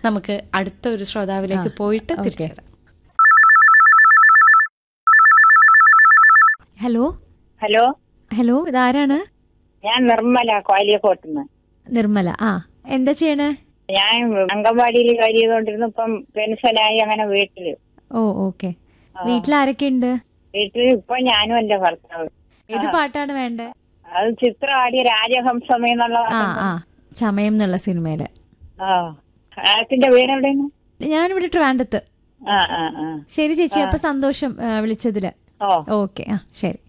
നമുക്ക് അടുത്ത ഒരു ശ്രോതാവിലേക്ക് പോയിട്ട് ഓക്കേ. തിരിച്ചു വരാം ഹലോ ഹലോ ഹലോ ഇതാരാണ് ഞാൻ നിർമ്മല കോലിയക്കോട്ടുന്ന് നിർമ്മല ആ എന്താ ചെയ്യണേ ഞാൻ അംഗൻവാടിയിൽ ജോലി ചെയ്തോണ്ടിരുന്നു ഇപ്പം പെൻഷനായി അങ്ങനെ വീട്ടില് ഓ ഓക്കെ വീട്ടിലാരൊക്കെ ഉണ്ട് വീട്ടിൽ ഇപ്പൊ ഞാനും എന്റെ ഭർത്താവ് ഏത് പാട്ടാണ് വേണ്ടേ അത് ചിത്രം ആടിയ രാജഹംസമേ എന്നുള്ള ആ ആ ചമയം എന്നുള്ള സിനിമയില് ആ ആത്തിന്റെ വീട് എവിടെയാണ് ഞാനിവിടെ ട്രിവാൻഡത്ത് ആ ആ ആ ശരി ചേച്ചി അപ്പൊ സന്തോഷം ആ, വിളിച്ചതില് ഓ ഓക്കെ ആ ശരി